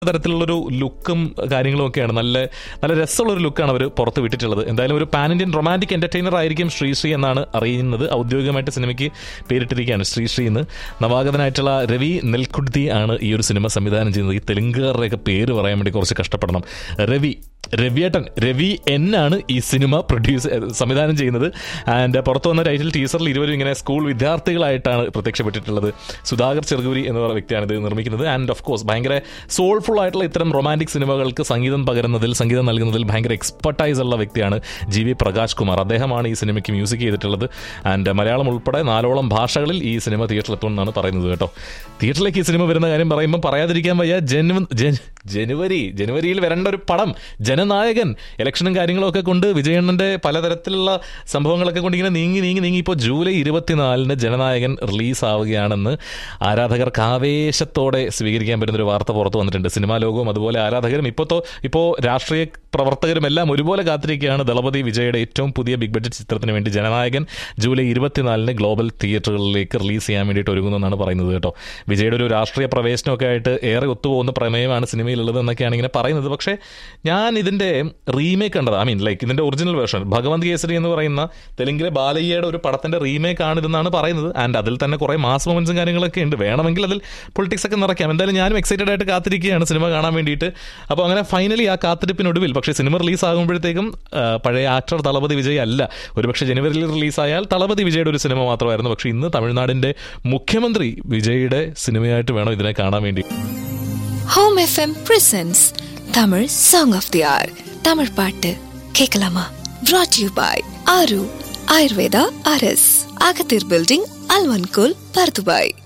തരത്തിലുള്ളൊരു ലുക്കും കാര്യങ്ങളും ഒക്കെയാണ് നല്ല നല്ല രസമുള്ള ഒരു ലുക്കാണ് അവർ പുറത്ത് വിട്ടിട്ടുള്ളത് എന്തായാലും ഒരു പാൻ ഇന്ത്യൻ റൊമാൻറ്റിക് എന്റർടൈനർ ആയിരിക്കും ശ്രീശ്രീ എന്നാണ് അറിയുന്നത് ഔദ്യോഗികമായിട്ട് സിനിമയ്ക്ക് പേരിട്ടിരിക്കുകയാണ് ശ്രീശ്രീ എന്ന് നവാഗതനായിട്ടുള്ള രവി നെൽക്കുഡ്തി ആണ് ഈ ഒരു സിനിമ സംവിധാനം ചെയ്യുന്നത് ഈ തെലുങ്കുകാരുടെയൊക്കെ പേര് പറയാൻ വേണ്ടി കുറച്ച് കഷ്ടപ്പെടണം രവി രവിയേട്ടൻ രവി എൻ ആണ് ഈ സിനിമ പ്രൊഡ്യൂസ് സംവിധാനം ചെയ്യുന്നത് ആൻഡ് പുറത്തു വന്ന ടൈറ്റിൽ ടീസറിൽ ഇരുവരും ഇങ്ങനെ സ്കൂൾ വിദ്യാർത്ഥികളായിട്ടാണ് പ്രത്യക്ഷപ്പെട്ടിട്ടുള്ളത് സുധാകർ ചെറുകുരി എന്ന് പറയുന്ന വ്യക്തിയാണ് ഇത് നിർമ്മിക്കുന്നത് ആൻഡ് ഓഫ് കോഴ്സ് ഭയങ്കര സോൾഫുൾ ആയിട്ടുള്ള ഇത്തരം റൊമാൻറ്റിക് സിനിമകൾക്ക് സംഗീതം പകരുന്നതിൽ സംഗീതം നൽകുന്നതിൽ ഭയങ്കര എക്സ്പെർട്ടൈസ് ഉള്ള വ്യക്തിയാണ് ജി വി പ്രകാശ് കുമാർ അദ്ദേഹമാണ് ഈ സിനിമയ്ക്ക് മ്യൂസിക് ചെയ്തിട്ടുള്ളത് ആൻഡ് മലയാളം ഉൾപ്പെടെ നാലോളം ഭാഷകളിൽ ഈ സിനിമ തിയേറ്ററിൽ എത്തുമെന്നാണ് പറയുന്നത് കേട്ടോ തിയേറ്ററിലേക്ക് ഈ സിനിമ വരുന്ന കാര്യം പറയുമ്പോൾ പറയാതിരിക്കാൻ വയ്യ ജനു ജൻ- ജനുവരി ജനുവരിയിൽ വരേണ്ട ഒരു പടം ജനനായകൻ ഇലക്ഷനും കാര്യങ്ങളും ഒക്കെ കൊണ്ട് വിജയണ്ണന്റെ പലതരത്തിലുള്ള സംഭവങ്ങളൊക്കെ കൊണ്ട് ഇങ്ങനെ നീങ്ങി നീങ്ങി നീങ്ങി ഇപ്പോൾ ജൂലൈ ഇരുപത്തിനാലിന് ജനനായകൻ റിലീസ് ആവുകയാണെന്ന് ആരാധകർക്ക് ആവേശത്തോടെ സ്വീകരിക്കാൻ പറ്റുന്ന ഒരു വാർത്ത പുറത്തു വന്നിട്ടുണ്ട് സിനിമാ ലോകവും അതുപോലെ ആരാധകരും ഇപ്പോൾ ഇപ്പോൾ രാഷ്ട്രീയ പ്രവർത്തകരും എല്ലാം ഒരുപോലെ കാത്തിരിക്കുകയാണ് ദളപതി വിജയുടെ ഏറ്റവും പുതിയ ബിഗ് ബഡ്ജറ്റ് ചിത്രത്തിന് വേണ്ടി ജനനായകൻ ജൂലൈ ഇരുപത്തിനാലിന് ഗ്ലോബൽ തിയേറ്ററുകളിലേക്ക് റിലീസ് ചെയ്യാൻ വേണ്ടിയിട്ട് ഒരുങ്ങുന്നതെന്നാണ് പറയുന്നത് കേട്ടോ വിജയുടെ ഒരു രാഷ്ട്രീയ പ്രവേശനമൊക്കെ ആയിട്ട് ഏറെ ഒത്തുപോകുന്ന പ്രമേയമാണ് സിനിമയിലുള്ളത് എന്നൊക്കെയാണ് ഇങ്ങനെ പറയുന്നത് പക്ഷേ ഞാൻ ഇതിന്റെ റീമേക്ക് കണ്ടത് ഐ മീൻ ലൈക്ക് ഇതിന്റെ ഒറിജിനൽ വേർഷൻ ഭഗവന്ത് കേസരി എന്ന് പറയുന്ന തെലുങ്കിലെ ബാലയ്യയുടെ ഒരു പടത്തിന്റെ റീമേക്ക് ആണ് ഇതെന്നാണ് പറയുന്നത് ആൻഡ് അതിൽ തന്നെ കുറെ മാസ് മൊമെന്റ്സും കാര്യങ്ങളൊക്കെ ഉണ്ട് വേണമെങ്കിൽ അതിൽ പൊളിറ്റിക്സ് ഒക്കെ നിറയ്ക്കാം എന്തായാലും ഞാനും എക്സൈറ്റഡ് ആയിട്ട് കാത്തിരിക്കുകയാണ് സിനിമ കാണാൻ വേണ്ടിയിട്ട് അപ്പോൾ അങ്ങനെ ഫൈനലി ആ കാത്തിരിപ്പിനൊടുവിൽ പക്ഷേ സിനിമ റിലീസ് ആകുമ്പോഴത്തേക്കും ആ, പഴയ ആക്ടർ തളപതി വിജയ് അല്ല ഒരുപക്ഷെ ജനുവരിയിൽ റിലീസായാൽ തളപതി വിജയുടെ ഒരു സിനിമ മാത്രമായിരുന്നു പക്ഷേ ഇന്ന് തമിഴ്നാടിന്റെ മുഖ്യമന്ത്രി വിജയുടെ സിനിമയായിട്ട് വേണം ഇതിനെ കാണാൻ വേണ്ടി home FM presents Tamil song of the hour Tamil பாட்டு கேட்கலாமா brought you by Aru Ayurveda அரஸ் அகத்தீர் பில்டிங் அல்வன்கோல் பர்துபாய்